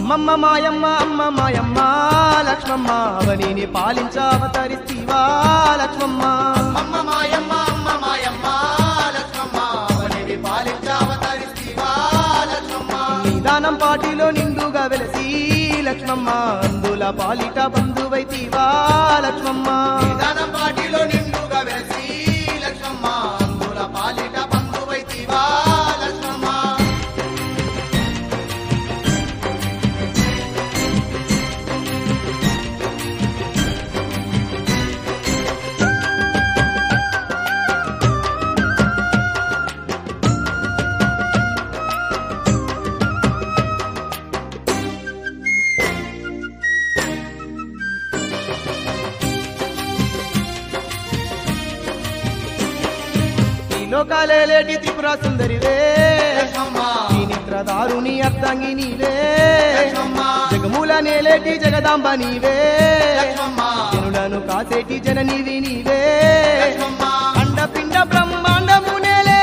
అమ్మమ్మ మాయమ్మ అమ్మ మాయమ్మ లక్ష్మమ్మ అవనిని పాలించ అవతరిస్తీవా లక్ష్మమ్మ అమ్మ మాయమ్మ అమ్మ మాయమ్మ లక్ష్మమ్మ అవనివి పాలించ అవతరిస్తీవా లక్ష్మమ్మ నిదానం పాటిలో నిండుగా వెలసి లక్ష్మమ్మ అందుల పాలిట బంధువైతీవా లక్ష్మమ్మ నిదానం పాటిలో నిండుగా వెలసి లక్ష్మమ్మ అందుల పాలిట బంధువైతీవా లక్ష్మమ్మ ఈ లోకాలేటి త్రిపుర సుందరివే లక్ష్మమ్మ ఈ నిద్రదారుని అర్ధంగి నీవే లక్ష్మమ్మ జగమూల నేలేటి జగదాంబ నీవే లక్ష్మమ్మ జనులను కాసేటి జననివి నీవే లక్ష్మమ్మ అండపిండ బ్రహ్మాండము నేలే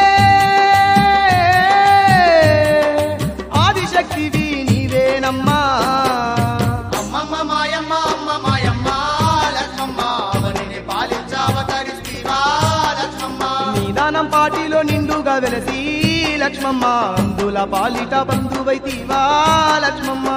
ఆదిశక్తివి నీవేనమ్మా అమ్మమ్మ మాయమ్మ అమ్మ మాయమ్మ లక్ష్మమ్మ అవనిని పాలించ అవతరిస్తీవా లక్ష్మమ్మ నిదానం పాటిలో నిండుగా వెలసి లక్ష్మమ్మ అందుల పాలిట బంధువైతీవా లక్ష్మమ్మ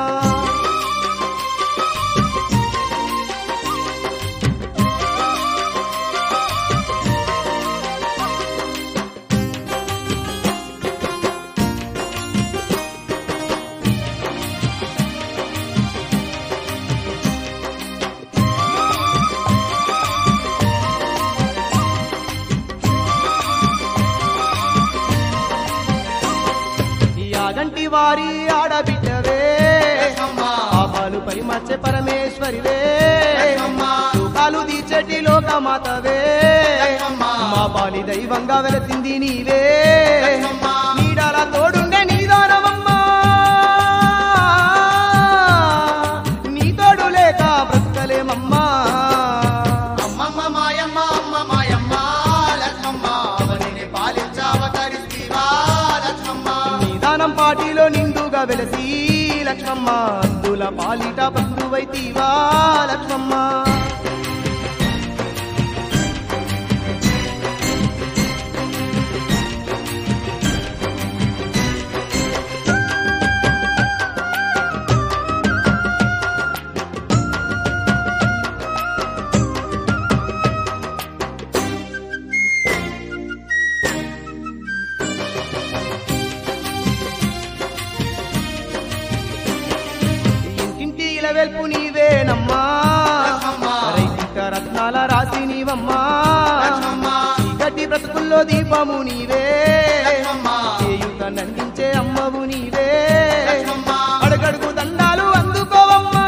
ఈ ఆగంటి వారి ఆడబిడ్డవే లక్ష్మమ్మ పాపాలు పరిమర్చే పరమేశ్వరివే లక్ష్మమ్మ లోకాలు తీర్చేటి లోకమాతవే లక్ష్మమ్మ మా పాలి దైవంగా వెలసింది నీవే లక్ష్మమ్మ నీడల తోడుండే నీదానమమ్మా నీ తోడు లేక బ్రతకలేమమ్మా అమ్మమ్మ మాయమ్మ అమ్మ మాయమ్మ లక్ష్మమ్మ అవనిని పాలించ అవతరిస్తీవా లక్ష్మమ్మ నిదానం పాటిలో నిండుగా వెలసి లక్ష్మమ్మ అందుల పాలిట బంధువైతీవా లక్ష్మమ్మ ఇంటింటి ఇలవెల్పు నీవేనమ్మా లక్ష్మమ్మ రైతిక రత్నాల రాసి నీవమ్మా లక్ష్మమ్మ చీకటి బ్రతుకుల్లో దీపము నీవే లక్ష్మమ్మ చేయుత నందించే అమ్మవు నీవే లక్ష్మమ్మ అడుగడుగు దండాలు అందుకోవమ్మా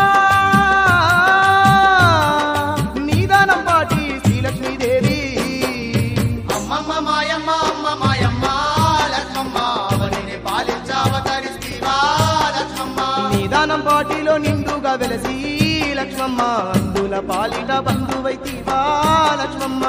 నీదానం పాటి శ్రీలక్ష్మీదేవి అమ్మమ్మ మాయమ్మ అమ్మ మాయమ్మ లక్ష్మమ్మ అవనిని పాలించ అవతరిస్తీవా లక్ష్మమ్మ నీదానం పాటిలో నిండుగా వెలసి లక్ష్మమ్మ అందుల పాలిట బంధువైతీవా లక్ష్మమ్మ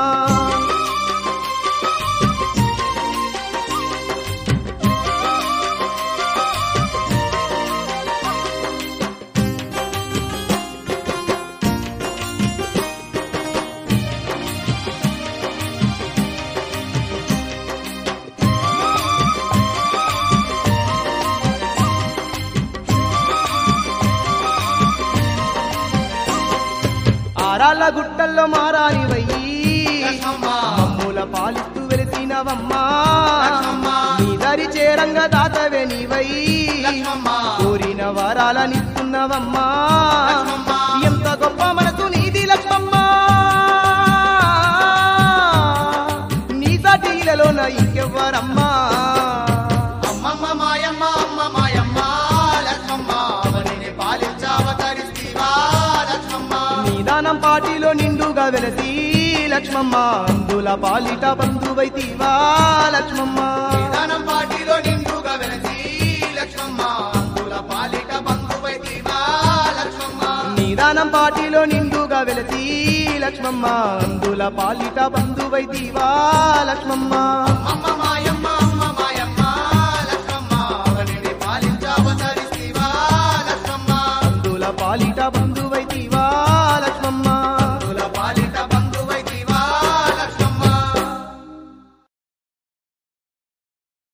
ఆరాళ్ళ గుట్టల్లో మారానివయ్యి లక్ష్మమ్మ మమ్ముల పాలిస్తూ వెలిసినవమ్మా లక్ష్మమ్మ నీ దరి చేరంగ దాతవే నీవై లక్ష్మమ్మ కోరిన వరాలనిస్తున్నవమ్మా లక్ష్మమ్మ ఎంత గొప్ప మనసు నీది లక్ష్మమ్మ నీ సాటిలలోన ఇంకెవ్వరమ్మా అమ్మమ్మ మాయమ్మ అమ్మ మాయమ్మ లక్ష్మమ్మ అవనిని పాలించ అవతరిస్తీవా లక్ష్మమ్మ నిదానం పాటిలో నిండుగా వెలసి లక్ష్మమ్మ అందుల పాలిట బంధువైతీవా లక్ష్మమ్మ విధానం పాటిలో నిండుగా వెలసి లక్ష్మమ్మ అందుల పాలిట బంధువైతీవా లక్ష్మమ్మ నిదానం పాటిలో నిండుగా వెలసి లక్ష్మమ్మ అందుల పాలిట బంధువైతీవా లక్ష్మమ్మ అమ్మమ్మ